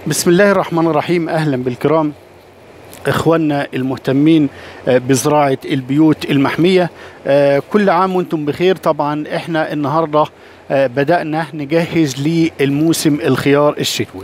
بسم الله الرحمن الرحيم اهلا بالكرام اخواننا المهتمين آه، بزراعه البيوت المحميه آه، كل عام وانتم بخير طبعا احنا النهارده آه، بدانا نجهز للموسم الخيار الشتوي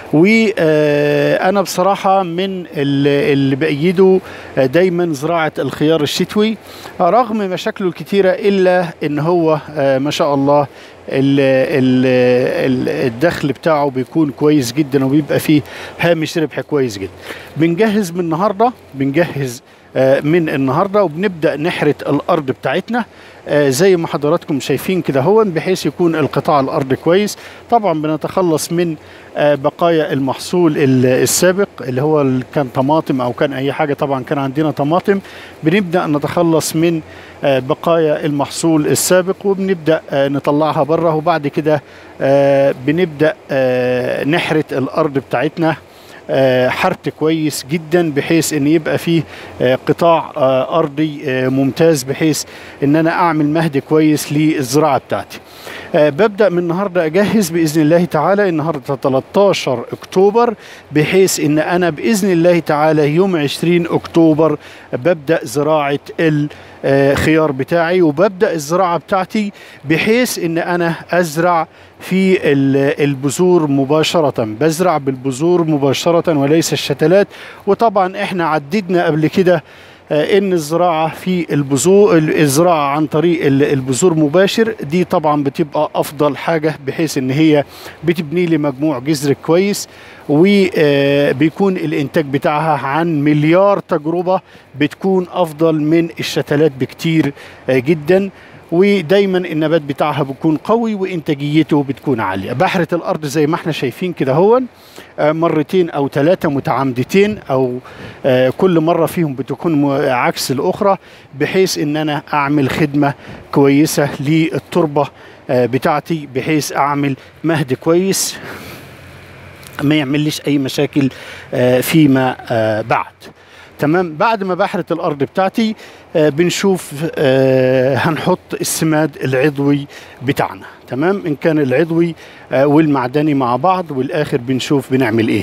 وانا بصراحه من اللي اللي بايدوا آه، دايما زراعه الخيار الشتوي آه، رغم مشاكله الكتيره الا ان هو آه، ما شاء الله ال ال ال الدخل بتاعه بيكون كويس جدا وبيبقى فيه هامش ربح كويس جدا بنجهز من النهارده بنجهز آه، من النهارده وبنبدا نحرث الارض بتاعتنا آه، زي ما حضراتكم شايفين كده هو بحيث يكون القطاع الارض كويس طبعا بنتخلص من آه، بقايا المحصول ال- السابق اللي هو ال- كان طماطم او كان اي حاجه طبعا كان عندنا طماطم بنبدا نتخلص من آه، بقايا المحصول السابق وبنبدا آه، نطلعها بره وبعد كده آه، بنبدا آه، نحرث الارض بتاعتنا آه، حرث كويس جدا بحيث ان يبقى فيه آه، قطاع آه، ارضي آه، ممتاز بحيث ان انا اعمل مهد كويس للزراعه بتاعتي آه، ببدا من النهارده اجهز باذن الله تعالى النهارده 13 اكتوبر بحيث ان انا باذن الله تعالى يوم 20 اكتوبر ببدا زراعه الخيار بتاعي وببدا الزراعه بتاعتي بحيث ان انا ازرع في ال- البذور مباشره بزرع بالبذور مباشره وليس الشتلات وطبعا احنا عددنا قبل كده آه، ان الزراعه في البذور الزراعه عن طريق ال- البذور مباشر دي طبعا بتبقى افضل حاجه بحيث ان هي بتبني لي مجموع جذر كويس وبيكون الانتاج بتاعها عن مليار تجربه بتكون افضل من الشتلات بكتير آه، جدا ودايما النبات بتاعها بيكون قوي وانتاجيته بتكون عاليه بحره الارض زي ما احنا شايفين كده هون آه، مرتين او ثلاثه متعامدتين او آه، كل مره فيهم بتكون م- عكس الاخرى بحيث ان انا اعمل خدمه كويسه للتربه آه، بتاعتي بحيث اعمل مهد كويس ما يعمليش اي مشاكل آه، فيما آه، بعد تمام بعد ما بحرة الارض بتاعتي آه، بنشوف آه، هنحط السماد العضوي بتاعنا تمام ان كان العضوي آه، والمعدني مع بعض والاخر بنشوف بنعمل ايه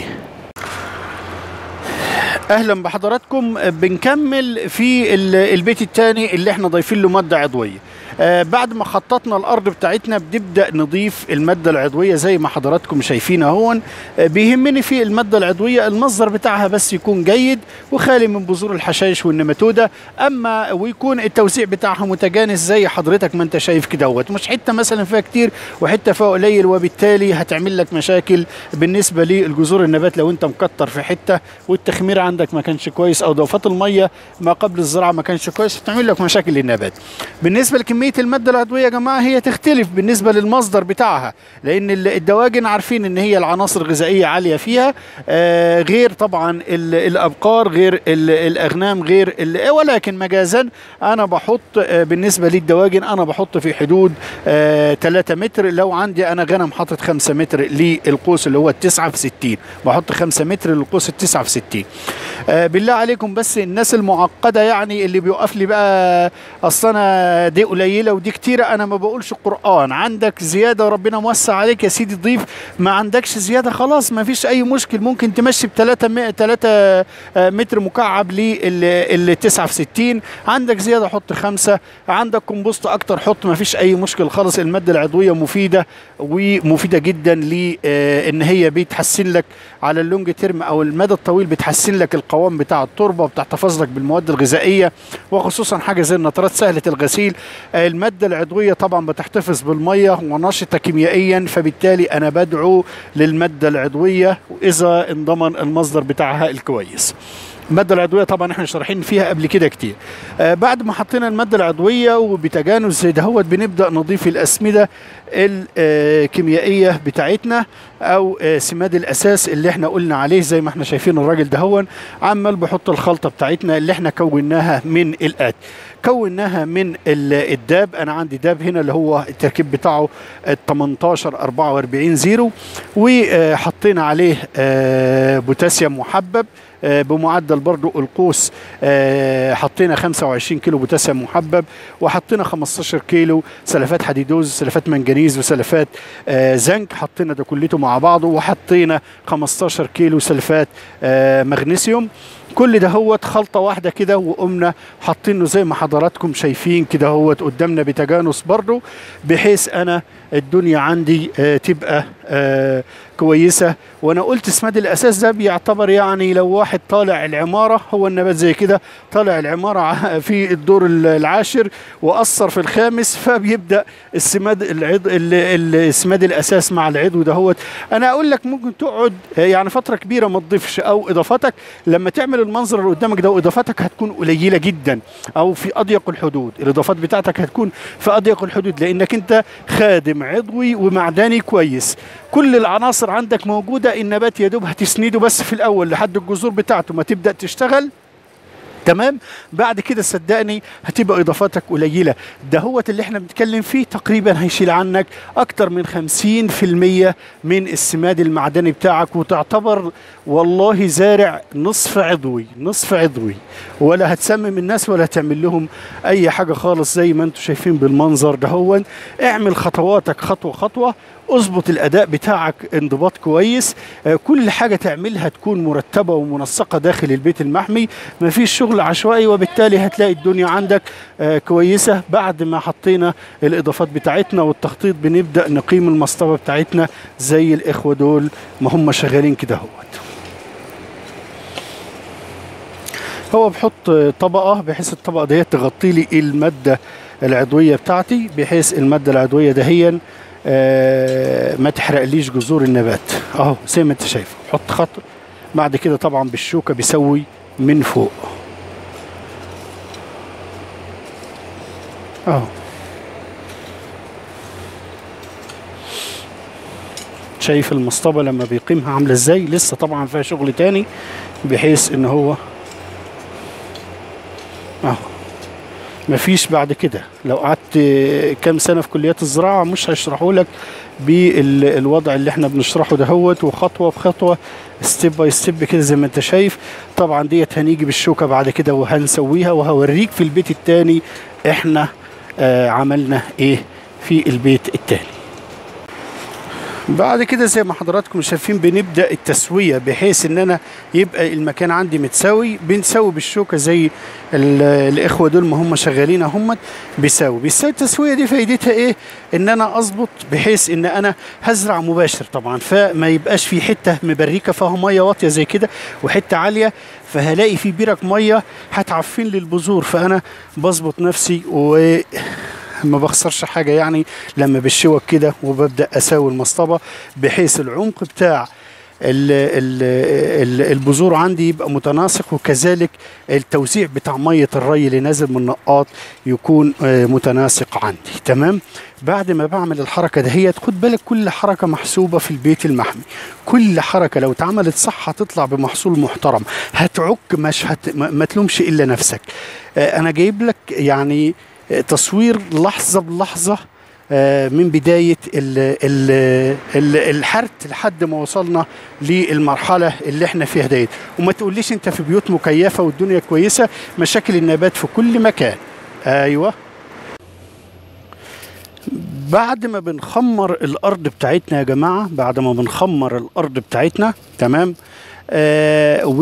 اهلا بحضراتكم آه، بنكمل في ال- البيت الثاني اللي احنا ضايفين له ماده عضويه آه، بعد ما خططنا الارض بتاعتنا بنبدا نضيف الماده العضويه زي ما حضراتكم شايفين اهون آه، بيهمني في الماده العضويه المصدر بتاعها بس يكون جيد وخالي من بذور الحشائش والنماتوده اما ويكون التوزيع بتاعها متجانس زي حضرتك ما انت شايف كده اهوت مش حته مثلا فيها كتير وحته فيها قليل وبالتالي هتعمل لك مشاكل بالنسبه للجذور النبات لو انت مكتر في حته والتخمير عندك ما كانش كويس او ضوافات الميه ما قبل الزراعه ما كانش كويس هتعمل لك مشاكل للنبات بالنسبه لكميه الماده العضويه يا جماعه هي تختلف بالنسبه للمصدر بتاعها لان ال- الدواجن عارفين ان هي العناصر الغذائيه عاليه فيها آه غير طبعا ال- الابقار غير ال- الاغنام غير ال- ولكن مجازا انا بحط آه بالنسبه للدواجن انا بحط في حدود آه 3 متر لو عندي انا غنم حاطط 5 متر للقوس اللي هو التسعة في 60 بحط 5 متر للقوس التسعة في 60 آه بالله عليكم بس الناس المعقده يعني اللي بيوقف لي بقى اصل انا دي قليله ودي كتيره انا ما بقولش قران عندك زياده ربنا موسع عليك يا سيدي ضيف ما عندكش زياده خلاص ما فيش اي مشكل ممكن تمشي ب 3 3 متر مكعب لل 9 في 60 عندك زياده حط خمسه عندك كومبوست اكتر حط ما فيش اي مشكل خالص الماده العضويه مفيده ومفيده جدا لان هي بتحسن لك على اللونج تيرم او المدى الطويل بتحسن لك القوام بتاع التربه وبتحتفظ لك بالمواد الغذائيه وخصوصا حاجه زي النترات سهله الغسيل آه، الماده العضويه طبعا بتحتفظ بالميه ونشطه كيميائيا فبالتالي انا بدعو للماده العضويه اذا انضمن المصدر بتاعها الكويس الماده العضويه طبعا احنا شارحين فيها قبل كده كتير آه بعد ما حطينا الماده العضويه وبتجانس زي دهوت بنبدا نضيف الاسمده الكيميائيه بتاعتنا او آه سماد الاساس اللي احنا قلنا عليه زي ما احنا شايفين الراجل دهون عمال بحط الخلطه بتاعتنا اللي احنا كوناها من الاتي كوناها من ال- الداب انا عندي داب هنا اللي هو التركيب بتاعه ال 18 44 زيرو وحطينا عليه آه، بوتاسيوم محبب آه، بمعدل برضو القوس آه، حطينا 25 كيلو بوتاسيوم محبب وحطينا 15 كيلو سلفات حديدوز سلفات منجنيز وسلفات آه، زنك حطينا ده كلته مع بعضه وحطينا 15 كيلو سلفات آه، مغنيسيوم كل ده هوت خلطة واحدة كده وقمنا حاطينه زي ما حضراتكم شايفين كده هوت قدامنا بتجانس برضو بحيث أنا الدنيا عندي آه، تبقى آه، كويسة وأنا قلت اسماد الأساس ده بيعتبر يعني لو واحد طالع العمارة هو النبات زي كده طالع العمارة ع- في الدور ال- العاشر وأثر في الخامس فبيبدأ السماد العض ال- ال- السماد الأساس مع العضو ده هوت أنا أقول لك ممكن تقعد آه، يعني فترة كبيرة ما تضيفش أو إضافاتك لما تعمل المنظر اللي قدامك ده وإضافاتك هتكون قليلة جدا أو في أضيق الحدود الإضافات بتاعتك هتكون في أضيق الحدود لأنك أنت خادم عضوي ومعدني كويس كل العناصر عندك موجودة النبات يا دوب هتسنده بس في الأول لحد الجذور بتاعته ما تبدأ تشتغل تمام بعد كده صدقني هتبقى اضافاتك قليله ده هو اللي احنا بنتكلم فيه تقريبا هيشيل عنك اكتر من 50% من السماد المعدني بتاعك وتعتبر والله زارع نصف عضوي نصف عضوي ولا هتسمم الناس ولا هتعمل لهم اي حاجه خالص زي ما انتم شايفين بالمنظر ده هو اعمل خطواتك خطوه خطوه اظبط الاداء بتاعك انضباط كويس آه، كل حاجه تعملها تكون مرتبه ومنسقه داخل البيت المحمي مفيش شغل عشوائي وبالتالي هتلاقي الدنيا عندك آه، كويسه بعد ما حطينا الاضافات بتاعتنا والتخطيط بنبدا نقيم المصطبه بتاعتنا زي الاخوه دول ما هم شغالين كده اهوت هو بحط طبقه بحيث الطبقه ديت تغطي لي الماده العضويه بتاعتي بحيث الماده العضويه دهيا آه، ما تحرقليش جذور النبات اهو زي ما انت شايف حط خط بعد كده طبعا بالشوكه بيسوي من فوق اهو شايف المصطبه لما بيقيمها عامله ازاي لسه طبعا فيها شغل تاني بحيث ان هو اهو مفيش بعد كده لو قعدت كام سنه في كليات الزراعه مش هيشرحوا لك بالوضع اللي احنا بنشرحه دهوت وخطوه بخطوه ستيب باي ستيب كده زي ما انت شايف طبعا ديت هنيجي بالشوكه بعد كده وهنسويها وهوريك في البيت التاني احنا آه عملنا ايه في البيت التاني بعد كده زي ما حضراتكم شايفين بنبدا التسويه بحيث ان انا يبقى المكان عندي متساوي بنسوي بالشوكه زي ال- الاخوه دول ما هم شغالين هم بيساوي بيساوي التسويه دي فايدتها ايه ان انا اظبط بحيث ان انا هزرع مباشر طبعا فما يبقاش في حته مبريكه فيها ميه واطيه زي كده وحته عاليه فهلاقي في بيرك ميه هتعفن لي البذور فانا بظبط نفسي و ما بخسرش حاجه يعني لما بالشوك كده وببدا اساوي المصطبه بحيث العمق بتاع ال ال ال البذور عندي يبقى متناسق وكذلك التوزيع بتاع ميه الري اللي نازل من النقاط يكون آه، متناسق عندي تمام بعد ما بعمل الحركه دهيت خد بالك كل حركه محسوبه في البيت المحمي كل حركه لو اتعملت صح هتطلع بمحصول محترم هتعك مش هت ما ما تلومش الا نفسك آه، انا جايب لك يعني آه، تصوير لحظه بلحظه آه، من بداية ال ال ال الحرث لحد ما وصلنا للمرحلة اللي احنا فيها ديت وما تقوليش انت في بيوت مكيفة والدنيا كويسة مشاكل النبات في كل مكان ايوه بعد ما بنخمر الارض بتاعتنا يا جماعه بعد ما بنخمر الارض بتاعتنا تمام آه و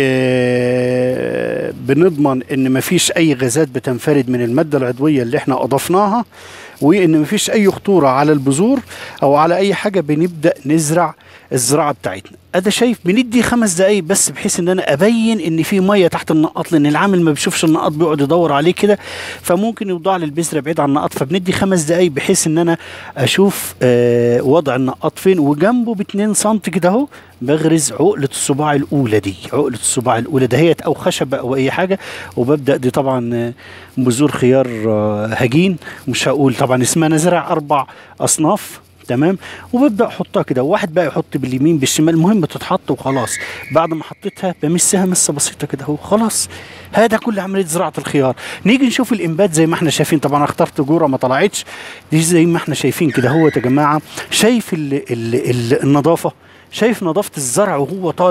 آه بنضمن ان مفيش اي غازات بتنفرد من الماده العضويه اللي احنا اضفناها وان مفيش اي خطوره على البذور او على اي حاجه بنبدا نزرع الزراعه بتاعتنا انا شايف بندي خمس دقايق بس بحيث ان انا ابين ان في ميه تحت النقاط لان العامل ما بيشوفش النقاط بيقعد يدور عليه كده فممكن يوضع لي البذره بعيد عن النقاط فبندي خمس دقايق بحيث ان انا اشوف آه وضع النقاط فين وجنبه ب 2 سم كده اهو بغرز عقله الصباع الاولى دي عقله الصباع الاولى دهيت او خشبه او اي حاجه وببدا دي طبعا آه، بذور خيار آه، هجين مش هقول طبعا اسمها انا زرع اربع اصناف تمام وببدا احطها كده واحد بقى يحط باليمين بالشمال المهم تتحط وخلاص بعد ما حطيتها بمسها مسه بسيطه كده اهو خلاص هذا كل عمليه زراعه الخيار نيجي نشوف الانبات زي ما احنا شايفين طبعا أنا اخترت جوره ما طلعتش دي زي ما احنا شايفين كده هو يا جماعه شايف ال ال ال النظافه شايف نظافه الزرع وهو طالع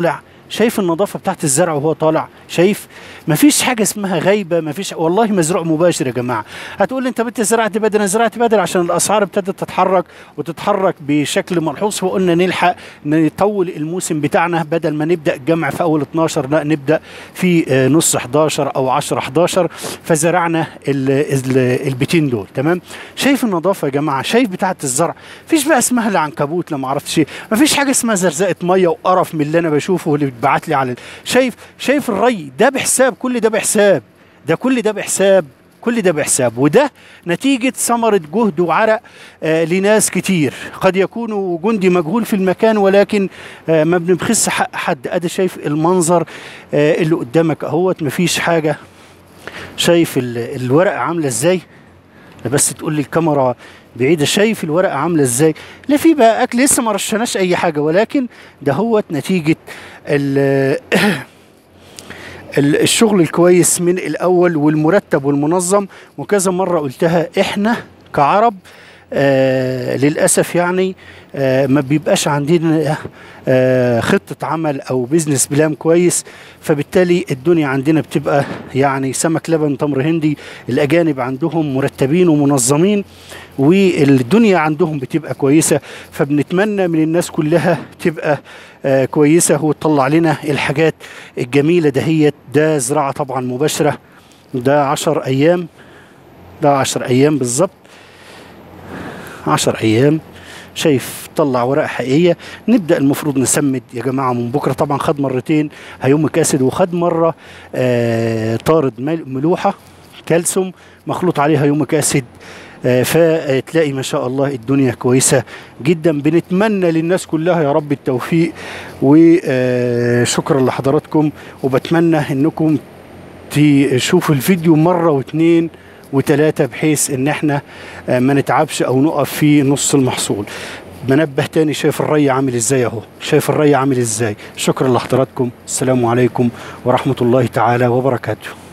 شايف النظافه بتاعت الزرع وهو طالع شايف مفيش حاجه اسمها غيبه مفيش والله مزروع مباشر يا جماعه هتقول لي انت انت زرعت بدل انا زرعت بدل عشان الاسعار ابتدت تتحرك وتتحرك بشكل ملحوظ وقلنا نلحق نطول الموسم بتاعنا بدل ما نبدا الجمع في اول 12 لا نبدا في آه، نص 11 او 10 11 فزرعنا ال- ال- البيتين دول تمام شايف النظافه يا جماعه شايف بتاعه الزرع مفيش بقى اسمها العنكبوت لا ما عرفتش ايه مفيش حاجه اسمها زرزقه ميه وقرف من اللي انا بشوفه واللي بيتبعت لي على ال- شايف شايف الري ده بحساب كل ده بحساب ده كل ده بحساب كل ده بحساب وده نتيجة ثمرة جهد وعرق آه لناس كتير قد يكونوا جندي مجهول في المكان ولكن آه ما بنبخس حق حد ادي شايف المنظر آه اللي قدامك اهوت مفيش حاجة شايف ال- الورقة عاملة ازاي لا بس تقول لي الكاميرا بعيدة شايف الورقة عاملة ازاي لا في بقى اكل لسه ما رشناش اي حاجة ولكن ده هوت نتيجة ال ال- الشغل الكويس من الاول والمرتب والمنظم وكذا مره قلتها احنا كعرب آه للاسف يعني آه ما بيبقاش عندنا آه خطه عمل او بيزنس بلان كويس فبالتالي الدنيا عندنا بتبقى يعني سمك لبن تمر هندي الاجانب عندهم مرتبين ومنظمين والدنيا عندهم بتبقى كويسه فبنتمنى من الناس كلها تبقى آه كويسه وتطلع لنا الحاجات الجميله دهيت ده زراعه طبعا مباشره ده عشر ايام ده عشر ايام بالظبط عشر ايام شايف طلع ورقه حقيقيه نبدا المفروض نسمد يا جماعه من بكره طبعا خد مرتين هيومك اسيد وخد مره آه طارد مل- ملوحه كالسيوم مخلوط عليها يومك اسيد آه، فتلاقي ما شاء الله الدنيا كويسه جدا بنتمنى للناس كلها يا رب التوفيق وشكرا لحضراتكم وبتمنى انكم تشوفوا الفيديو مره واثنين وثلاثه بحيث ان احنا آه، ما نتعبش او نقف في نص المحصول بنبه تاني شايف الري عامل ازاي اهو شايف الري عامل ازاي شكرا لحضراتكم السلام عليكم ورحمه الله تعالى وبركاته